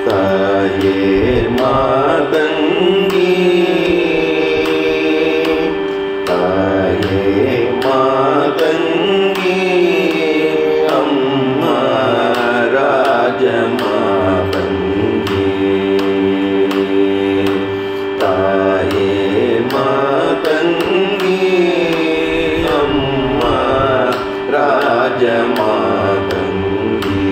தாயே மாதங்கி தாயே மாதங்கி அம்மா ராஜமாதங்கி தாயே மாதங்கி அம்மா ராஜமாதங்கி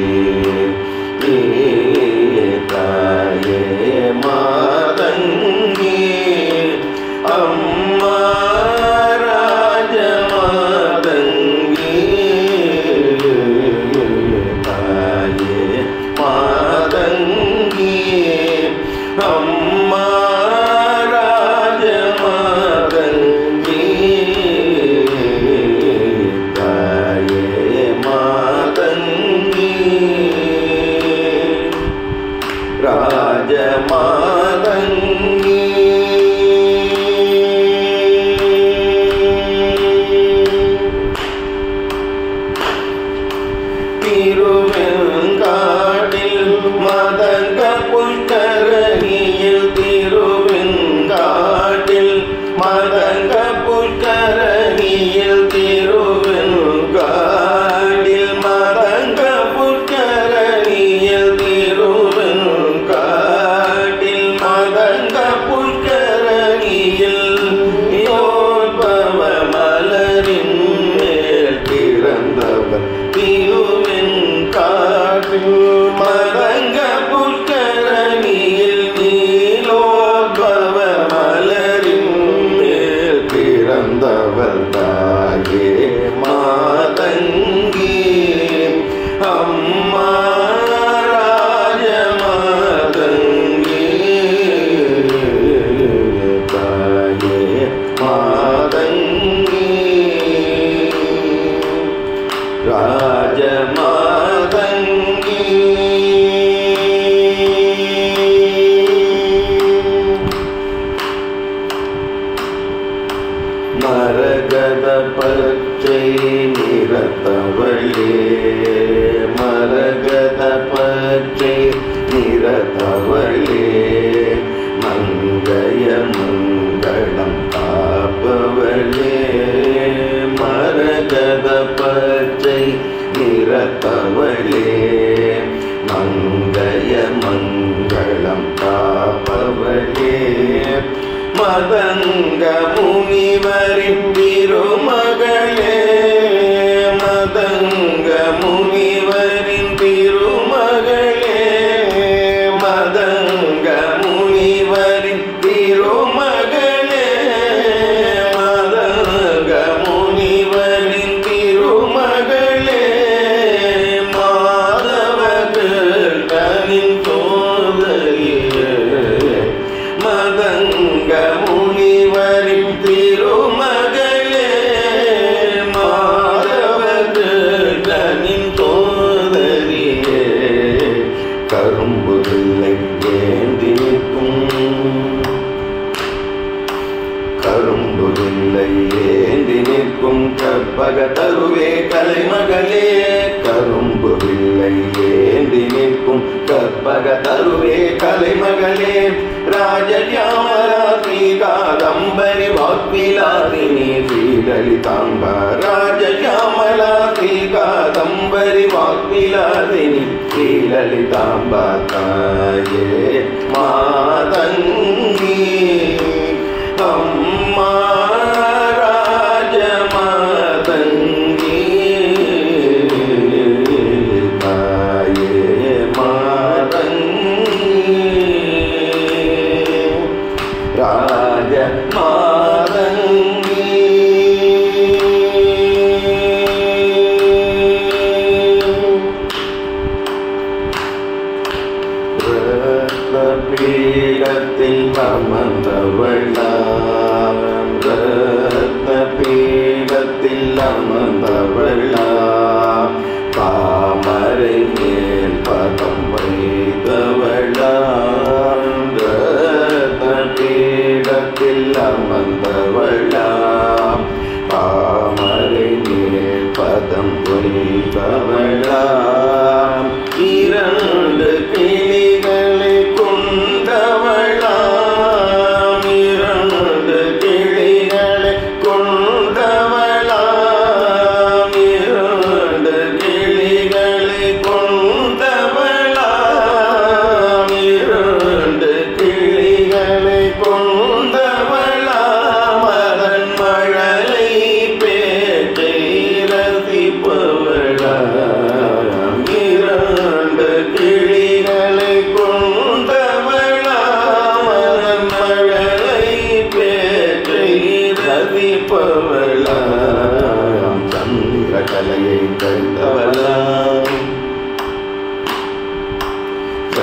தாயே மாதங்கி அம்மா ராஜமாதங்கி தாயே மாதங்கி அம்மா ராஜமாதங்கி தாயே மாதங்கி ராஜமாதங்கி திருவெங்காட்டில் மதங்க புஷ்கரணியில் திருவெங்காட்டில் மதங்க புஷ்கரணியில் திருவெங்காட்டில் மதங்க புஷ்கரணியில் திருவெங்காட்டில் மதங்க புஷ்கரணியில் யோபவ மலரின் மேல் பிறந்தவர் திருவெண்காட்டில் மதங்க புஷ்கரணியில் நீலோத்பவ மலரின் மேல் பிறந்தவர் தாயே மாதங்கி அம்மா ராஜமாதங்கி தாயே மாதங்கி ராஜமாதங்கி மரகத பச்சை நிறத்தவளே மரகத பச்சை நிறத்தவளே மங்கைய மங்களம் காப்பவளே மரகத பச்சை நிறத்தவளே மங்கைய மங்களம் காப்பவளே மதங்க முனிவரின் திருமகளே மதங்க முனிவரின் திருமகளே மதங்க முனிவரின் திருமகளே மதங்க முனிவரின் திருமகளே மாதவகிருஷ்ணனின் சோதரியே மதங்க முனிவரின் திருமகளே மாதவகிருஷ்ணனின் சோதரியே கரும்பு வில்லை ஏந்தி நிற்கும் கரும்பு வில்லை ஏந்தி நிற்கும் கற்பக தருவே கலைமகளே கரும்பு வில்லை ஏந்தி நிற்கும் கற்பக தருவே கலைமகளே ராஜஜாமரா ஸ்ரீ காதம்பரி வாக்விலாசினி ஸ்ரீலலிதாம்ப ராஜஜாமலா ஸ்ரீ காதம்பரி வாக்விலாசினி ஸ்ரீலலிதாம்ப தாயே மாதங்கி அம்மா ராஜமாதங்கி தாயே மாதங்கி ராஜ மாதங்கி பீடத்தில் அமர்ந்தவளாம் ரத்ன பீடத்தில் அமர்ந்தவளாம் தாமரை மேல் பதம் வைத்தவளாம் ரத்ன பீடத்தில் அமர்ந்தவளாம் தாமரை மேல் பதம் வைத்தவளாம் இரண்டு கிளிகளை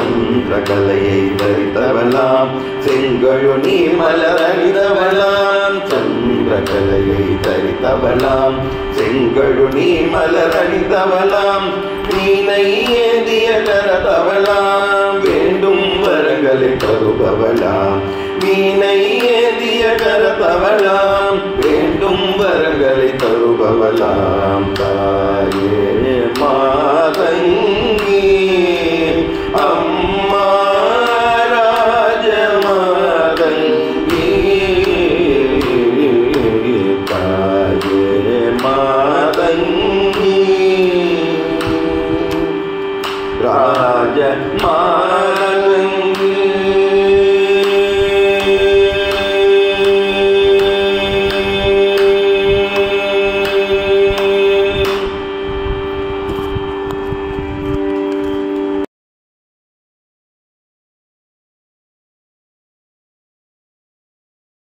சந்திரகலையை தரித்தவளாம் செங்கழு நீ மலரணிதவளாம் சந்திரகலையை தரித்தவளாம் செங்கழு நீ மலரணிதவளாம் நீனை ஏந்திய கரதவளாம் வேண்டும் வரங்களை தருபவளாம் மீனை ஏந்திய கரதவளாம் வேண்டும் வரங்களை தருபவளாம் தாயே மாதங்கி அம்மா ராஜமாதங்கி தாயே மாதங்கி ராஜ மா